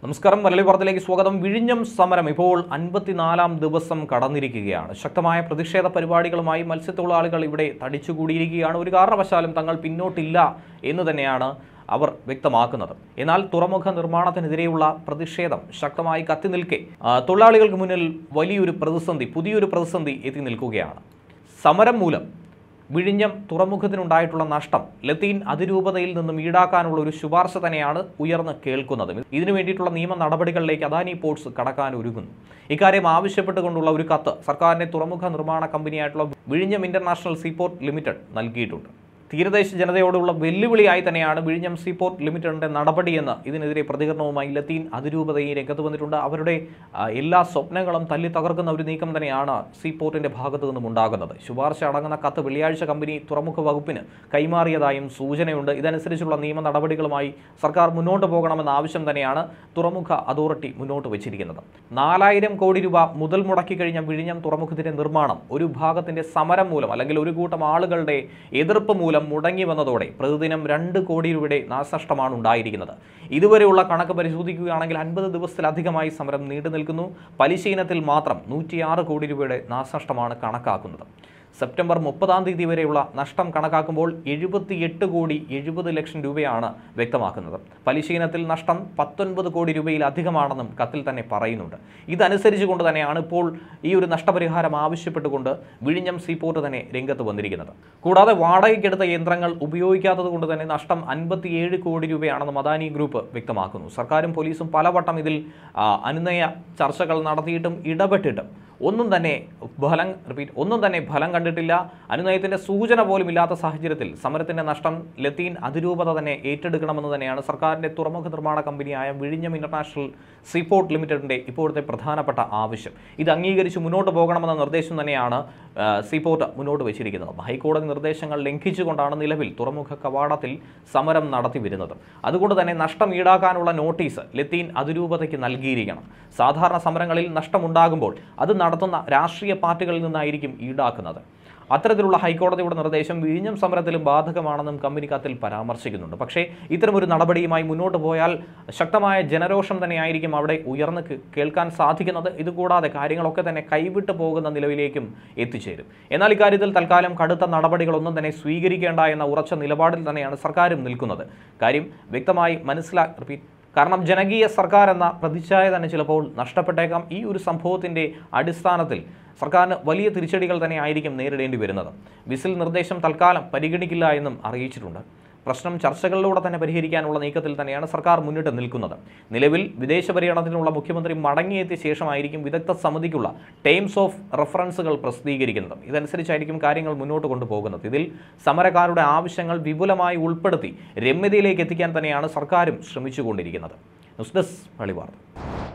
നമസ്കാരം മലയാളി വാർത്തയിലേക്ക് സ്വാഗതം വിഴിഞ്ഞം സമരം ഇപ്പോൾ അൻപത്തിനാലാം ദിവസം കടന്നിരിക്കുകയാണ് ശക്തമായ പ്രതിഷേധ പരിപാടികളുമായി മത്സ്യത്തൊഴിലാളികൾ ഇവിടെ തടിച്ചുകൂടിയിരിക്കുകയാണ് ഒരു കാരണവശാലും തങ്ങൾ പിന്നോട്ടില്ല എന്ന് തന്നെയാണ് അവർ വ്യക്തമാക്കുന്നത് എന്നാൽ തുറമുഖ നിർമ്മാണത്തിനെതിരെയുള്ള പ്രതിഷേധം ശക്തമായി കത്തി നിൽക്കെ ആ, തൊഴിലാളികൾക്ക് മുന്നിൽ വലിയൊരു പ്രതിസന്ധി പുതിയൊരു പ്രതിസന്ധി എത്തി നിൽക്കുകയാണ് സമരം മൂലം വിഴിഞ്ഞം തുറമുഖത്തിനുണ്ടായിട്ടുള്ള നഷ്ടം ലത്തീൻ അതിരൂപതയിൽ നിന്നും ഈടാക്കാനുള്ള ഒരു ശുപാർശ തന്നെയാണ് ഉയർന്ന് കേൾക്കുന്നത് ഇതിനു വേണ്ടിയിട്ടുള്ള നിയമ നടപടികളിലേക്ക് അദാനി പോർട്സ് കടക്കാൻ ഒരുങ്ങുന്നു ഇക്കാര്യം ആവശ്യപ്പെട്ടുകൊണ്ടുള്ള ഒരു കത്ത് സർക്കാരിന്റെ തുറമുഖ നിർമ്മാണ കമ്പനിയായിട്ടുള്ള വിഴിഞ്ഞം ഇന്റർനാഷണൽ സീപോർട്ട് ലിമിറ്റഡ് നൽകിയിട്ടുണ്ട് തീരദേശ ജനതയോടുള്ള വെല്ലുവിളിയായി തന്നെയാണ് വിഴിഞ്ഞം സീപോർട്ട് ലിമിറ്റഡിന്റെ നടപടിയെന്ന് ഇതിനെതിരെ പ്രതികരണവുമായി ലത്തീൻ അതിരൂപതയും രംഗത്ത് വന്നിട്ടുണ്ട് അവരുടെ ആ, എല്ലാ സ്വപ്നങ്ങളും തല്ലി തകർക്കുന്ന ഒരു നീക്കം തന്നെയാണ് സീപോർട്ടിന്റെ ഭാഗത്തു നിന്നും ഉണ്ടാകുന്നത് ശുപാർശ അടങ്ങുന്ന കത്ത് വെള്ളിയാഴ്ച കമ്പനി തുറമുഖ വകുപ്പിന് കൈമാറിയതായും സൂചനയുണ്ട് ഇതനുസരിച്ചുള്ള നിയമ നടപടികളുമായി സർക്കാർ മുന്നോട്ട് പോകണമെന്ന ആവശ്യം തന്നെയാണ് തുറമുഖ അതോറിറ്റി മുന്നോട്ട് വെച്ചിരിക്കുന്നത് നാലായിരം കോടി രൂപ മുതൽ മുടക്കി കഴിഞ്ഞ വിഴിഞ്ഞം തുറമുഖത്തിന്റെ നിർമ്മാണം ഒരു ഭാഗത്തിന്റെ സമരം മൂലം അല്ലെങ്കിൽ ഒരു കൂട്ടം ആളുകളുടെ എതിർപ്പ് മൂലം മുടങ്ങി വന്നതോടെ പ്രതിദിനം രണ്ട് കോടി രൂപയുടെ നാശനഷ്ടമാണ് ഉണ്ടായിരിക്കുന്നത് ഇതുവരെയുള്ള കണക്ക് പരിശോധിക്കുകയാണെങ്കിൽ അൻപത് ദിവസത്തിലധികമായി സമരം നീണ്ടു നിൽക്കുന്നു പലിശ ഇനത്തിൽ മാത്രം നൂറ്റിയാറ് കോടി രൂപയുടെ നാശനഷ്ടമാണ് കണക്കാക്കുന്നത് സെപ്റ്റംബർ മുപ്പതാം തീയതി വരെയുള്ള നഷ്ടം കണക്കാക്കുമ്പോൾ എഴുപത്തിയെട്ട് കോടി എഴുപത് ലക്ഷം രൂപയാണ് വ്യക്തമാക്കുന്നത് പലിശ ഇനത്തിൽ നഷ്ടം പത്തൊൻപത് കോടി രൂപയിലധികമാണെന്നും കത്തിൽ തന്നെ പറയുന്നുണ്ട് ഇതനുസരിച്ചുകൊണ്ട് തന്നെയാണ് ഇപ്പോൾ ഈ ഒരു നഷ്ടപരിഹാരം ആവശ്യപ്പെട്ടുകൊണ്ട് വിഴിഞ്ഞം സീപോർട്ട് തന്നെ രംഗത്ത് വന്നിരിക്കുന്നത് കൂടാതെ വാടകയ്ക്കെടുത്ത യന്ത്രങ്ങൾ ഉപയോഗിക്കാത്തത് കൊണ്ട് തന്നെ നഷ്ടം അൻപത്തിയേഴ് കോടി രൂപയാണെന്നും അദാനി ഗ്രൂപ്പ് വ്യക്തമാക്കുന്നു സർക്കാരും പോലീസും പലവട്ടം ഇതിൽ ആ, അനുനയ ചർച്ചകൾ നടത്തിയിട്ടും ഇടപെട്ടിട്ടും ഒന്നും തന്നെ ഫലം റിപ്പീറ്റ് ഒന്നും തന്നെ ഫലം കണ്ടിട്ടില്ല അനുനയത്തിന്റെ സൂചന പോലും ഇല്ലാത്ത സാഹചര്യത്തിൽ സമരത്തിന്റെ നഷ്ടം ലത്തീൻ അതിരൂപത തന്നെ ഏറ്റെടുക്കണമെന്ന് തന്നെയാണ് സർക്കാരിന്റെ തുറമുഖ നിർമ്മാണ കമ്പനിയായ വിഴിഞ്ഞം ഇന്റർനാഷണൽ സീപോർട്ട് ലിമിറ്റഡിന്റെ ഇപ്പോഴത്തെ പ്രധാനപ്പെട്ട ആവശ്യം ഇത് അംഗീകരിച്ച് മുന്നോട്ട് പോകണമെന്ന നിർദ്ദേശം തന്നെയാണ് ആ, സീപോർട്ട് മുന്നോട്ട് വെച്ചിരിക്കുന്നത് ഹൈക്കോടതി നിർദ്ദേശങ്ങൾ ലംഘിച്ചുകൊണ്ടാണ് നിലവിൽ തുറമുഖ കവാടത്തിൽ സമരം നടത്തി വരുന്നത് അതുകൊണ്ട് തന്നെ നഷ്ടം ഈടാക്കാനുള്ള നോട്ടീസ് ലത്തീൻ അതിരൂപതയ്ക്ക് നൽകിയിരിക്കണം സാധാരണ സമരങ്ങളിൽ നഷ്ടമുണ്ടാകുമ്പോൾ അത് നടത്തുന്ന രാഷ്ട്രീയ പാർട്ടികളിൽ നിന്നായിരിക്കും ഈടാക്കുന്നത് അത്തരത്തിലുള്ള ഹൈക്കോടതിയുടെ നിർദ്ദേശം വിഴിഞ്ഞം സമരത്തിലും ബാധകമാണെന്നും കമ്പനി കത്തിൽ പരാമർശിക്കുന്നുണ്ട് പക്ഷേ ഇത്തരമൊരു നടപടിയുമായി മുന്നോട്ട് പോയാൽ ശക്തമായ ജനരോഷം തന്നെയായിരിക്കും അവിടെ ഉയർന്ന് കേ- കേൾക്കാൻ സാധിക്കുന്നത് ഇതുകൂടാതെ കാര്യങ്ങളൊക്കെ തന്നെ കൈവിട്ടു പോകുന്ന നിലവിലേക്കും എത്തിച്ചേരും എന്നാൽ ഇക്കാര്യത്തിൽ തൽക്കാലം കടുത്ത നടപടികളൊന്നും തന്നെ സ്വീകരിക്കേണ്ട എന്ന ഉറച്ച നിലപാടിൽ തന്നെയാണ് സർക്കാരും നിൽക്കുന്നത് കാര്യം വ്യക്തമായി മനസ്സിലാ റിപ്പീറ്റ് കാരണം ജനകീയ സർക്കാർ എന്ന പ്രതിച്ഛായ തന്നെ ചിലപ്പോൾ നഷ്ടപ്പെട്ടേക്കാം ഈ ഒരു സംഭവത്തിൻ്റെ അടിസ്ഥാനത്തിൽ സർക്കാരിന് വലിയ തിരിച്ചടികൾ തന്നെ ആയിരിക്കും നേരിടേണ്ടി വരുന്നത് വിസിൽ നിർദ്ദേശം തൽക്കാലം പരിഗണിക്കില്ല എന്നും അറിയിച്ചിട്ടുണ്ട് പ്രശ്നം ചർച്ചകളിലൂടെ തന്നെ പരിഹരിക്കാനുള്ള നീക്കത്തിൽ തന്നെയാണ് സർക്കാർ മുന്നിട്ട് നിൽക്കുന്നത് നിലവിൽ വിദേശ പര്യടനത്തിനുള്ള മുഖ്യമന്ത്രി മടങ്ങിയെത്തിയ ശേഷമായിരിക്കും വിദഗ്ധ സമിതിക്കുള്ള ടൈംസ് ഓഫ് റെഫറൻസുകൾ പ്രസിദ്ധീകരിക്കുന്നത് ഇതനുസരിച്ചായിരിക്കും കാര്യങ്ങൾ മുന്നോട്ട് കൊണ്ടുപോകുന്നത് ഇതിൽ സമരക്കാരുടെ ആവശ്യങ്ങൾ വിപുലമായി ഉൾപ്പെടുത്തി രമ്യതയിലേക്ക് എത്തിക്കാൻ തന്നെയാണ് സർക്കാരും ശ്രമിച്ചുകൊണ്ടിരിക്കുന്നത് ന്യൂസ് ഡെസ്ക് മലയാളി വാർത്ത